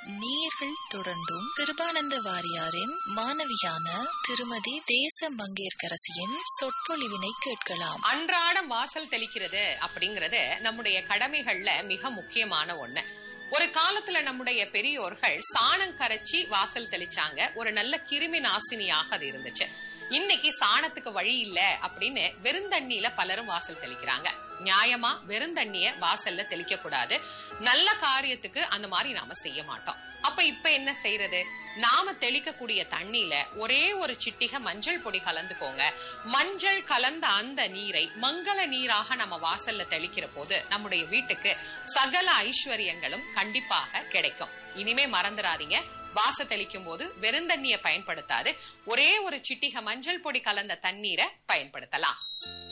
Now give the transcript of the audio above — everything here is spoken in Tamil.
நேயர்கள் தொடர்ந்தும் கிருபானந்த வாரியாரின் மாணவியான திருமதி தேச மங்கேற்கரசியின் சொற்பொழிவினை கேட்கலாம் அன்றாடம் வாசல் தெளிக்கிறது அப்படிங்கறது நம்முடைய கடமைகள்ல மிக முக்கியமான ஒண்ணு ஒரு காலத்துல நம்முடைய பெரியோர்கள் சாணம் கரைச்சி வாசல் தெளிச்சாங்க ஒரு நல்ல கிருமி நாசினியாக அது இருந்துச்சு இன்னைக்கு சாணத்துக்கு வழி இல்ல அப்படின்னு வெறுந்தண்ணியில பலரும் வாசல் தெளிக்கிறாங்க நியாயமா வெறுந்தண்ணிய வாசல்ல தெளிக்க கூடாது நல்ல காரியத்துக்கு அந்த மாதிரி நாம செய்ய மாட்டோம் அப்ப இப்ப என்ன செய்யறது நாம தெளிக்கக்கூடிய தண்ணியில ஒரே ஒரு சிட்டிகை மஞ்சள் பொடி கலந்துக்கோங்க மஞ்சள் கலந்த அந்த நீரை மங்கள நீராக நம்ம வாசல்ல தெளிக்கிற போது நம்முடைய வீட்டுக்கு சகல ஐஸ்வர்யங்களும் கண்டிப்பாக கிடைக்கும் இனிமே மறந்துடாதீங்க வாச தெளிக்கும் போது வெறுந்தண்ணியை பயன்படுத்தாது ஒரே ஒரு சிட்டிகை மஞ்சள் பொடி கலந்த தண்ணீரை பயன்படுத்தலாம்